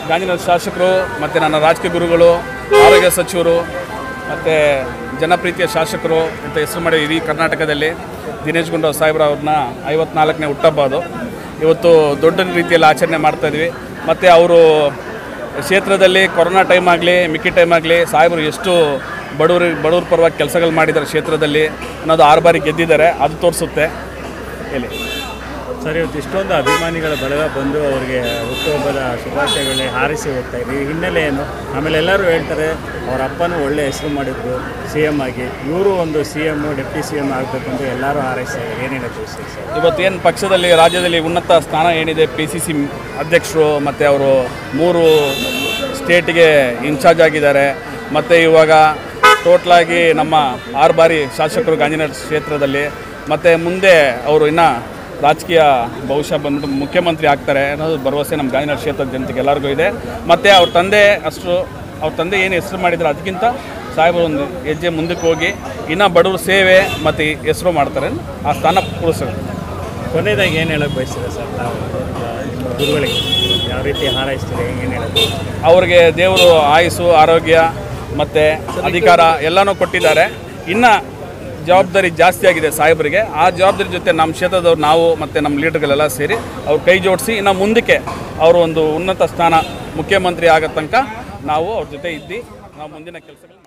ಗಾಂಧಿನಗರ ಶಾಸಕರು ಮತ್ತು ನನ್ನ ರಾಜಕೀಯ ಗುರುಗಳು ಆರೋಗ್ಯ ಸಚಿವರು ಮತ್ತು ಜನಪ್ರೀತಿಯ ಶಾಸಕರು ಅಂತ ಹೆಸರು ಮಾಡಿ ಇಡೀ ಕರ್ನಾಟಕದಲ್ಲಿ ದಿನೇಶ್ ಗುಂಡೂರಾವ್ ಸಾಹೇಬ್ರ ಅವ್ರನ್ನ ಐವತ್ನಾಲ್ಕನೇ ಹುಟ್ಟಹಬ್ಬ ಅದು ಇವತ್ತು ದೊಡ್ಡ ರೀತಿಯಲ್ಲಿ ಆಚರಣೆ ಮಾಡ್ತಾಯಿದ್ವಿ ಮತ್ತು ಅವರು ಕ್ಷೇತ್ರದಲ್ಲಿ ಕೊರೋನಾ ಟೈಮ್ ಆಗಲಿ ಮಿಕ್ಕಿ ಟೈಮ್ ಆಗಲಿ ಸಾಹೇಬರು ಎಷ್ಟು ಬಡವರು ಬಡವ್ರ ಪರವಾಗಿ ಕೆಲಸಗಳು ಮಾಡಿದ್ದಾರೆ ಕ್ಷೇತ್ರದಲ್ಲಿ ಅನ್ನೋದು ಆರು ಬಾರಿ ಗೆದ್ದಿದ್ದಾರೆ ಅದು ತೋರಿಸುತ್ತೆ ಹೇಳಿ ಸರ್ ಇವತ್ತು ಇಷ್ಟೊಂದು ಅಭಿಮಾನಿಗಳ ಬಳಗ ಬಂದು ಅವರಿಗೆ ಹುಟ್ಟುಹಬ್ಬದ ಶುಭಾಶಯಗಳನ್ನ ಹಾರಿಸಿ ಹೋಗ್ತಾ ಇದ್ವಿ ಈ ಹಿನ್ನೆಲೆ ಏನು ಆಮೇಲೆ ಎಲ್ಲರೂ ಹೇಳ್ತಾರೆ ಅವ್ರ ಅಪ್ಪನೂ ಒಳ್ಳೆ ಹೆಸರು ಮಾಡಿದ್ರು ಸಿ ಎಮ್ ಆಗಿ ಇವರು ಒಂದು C M deputy C M ಆಗಬೇಕು ಅಂತ ಎಲ್ಲರೂ ಹಾರೈಸ್ತಾರೆ ಏನೇನು ತಿಳಿಸ್ತೀವಿ ಸರ್ ಇವತ್ತೇನು ಪಕ್ಷದಲ್ಲಿ ರಾಜ್ಯದಲ್ಲಿ ಉನ್ನತ ಸ್ಥಾನ ಏನಿದೆ ಪಿ ಸಿ ಸಿ ಅಧ್ಯಕ್ಷರು ಮತ್ತು ಅವರು ಮೂರು ಸ್ಟೇಟಿಗೆ ಇನ್ಚಾರ್ಜ್ ಆಗಿದ್ದಾರೆ ಮತ್ತು ಇವಾಗ ಟೋಟ್ಲಾಗಿ ನಮ್ಮ ಆರು ಬಾರಿ ಶಾಸಕರು ಗಾಂಧಿನಗರ ಕ್ಷೇತ್ರದಲ್ಲಿ ಮತ್ತು ಮುಂದೆ ಅವರು ಇನ್ನು ರಾಜಕೀಯ ಬಹುಶಃ ಬಂದ್ಬಿಟ್ಟು ಮುಖ್ಯಮಂತ್ರಿ ಆಗ್ತಾರೆ ಅನ್ನೋದು ಭರವಸೆ ನಮ್ಮ ಗಾಂಧಿನಗರ ಕ್ಷೇತ್ರದ ಜನತೆಗೆ ಎಲ್ಲರಿಗೂ ಇದೆ ಮತ್ತು ಅವ್ರ ತಂದೆ ಅಷ್ಟು ಅವ್ರ ತಂದೆ ಏನು ಹೆಸರು ಮಾಡಿದ್ರು ಅದಕ್ಕಿಂತ ಸಾಹೇಬರು ಒಂದು ಹೆಜ್ಜೆ ಮುಂದಕ್ಕೆ ಹೋಗಿ ಇನ್ನೂ ಬಡವ್ರ ಸೇವೆ ಮತ್ತು ಹೆಸರು ಮಾಡ್ತಾರೆ ಆ ಸ್ಥಾನ ಕೂರಿಸ್ತಾರೆ ಕೊನೆಯದಾಗಿ ಏನು ಹೇಳೋಕ್ಕೆ ಬಯಸ್ತೀರಾ ಸರ್ ನಾವು ಆ, ನಿಮ್ಮ ಗುರುಗಳಿಗೆ ಯಾವ ರೀತಿ ಹಾರೈಸ್ತೀರಿ ಏನು ಹೇಳೋದು ಅವ್ರಿಗೆ ದೇವರು ಆಯುಸ್ಸು ಆರೋಗ್ಯ ಮತ್ತು ಅಧಿಕಾರ ಎಲ್ಲನೂ ಕೊಟ್ಟಿದ್ದಾರೆ ಇನ್ನು ಜವಾಬ್ದಾರಿ ಜಾಸ್ತಿ ಆಗಿದೆ ಸಾಹೇಬರಿಗೆ ಆ ಜವಾಬ್ದಾರಿ ಜೊತೆ ನಮ್ಮ ಕ್ಷೇತ್ರದವ್ರು ನಾವು ಮತ್ತು ನಮ್ಮ ಲೀಡರ್ಗಳೆಲ್ಲ ಸೇರಿ ಅವ್ರು ಕೈ ಜೋಡಿಸಿ ಇನ್ನು ಮುಂದಕ್ಕೆ ಅವರು ಒಂದು ಉನ್ನತ ಸ್ಥಾನ ಮುಖ್ಯಮಂತ್ರಿ ಆಗೋ ತನಕ ನಾವು ಅವ್ರ ಜೊತೆ ಇದ್ದು ನಾವು ಮುಂದಿನ ಕೆಲಸಗಳು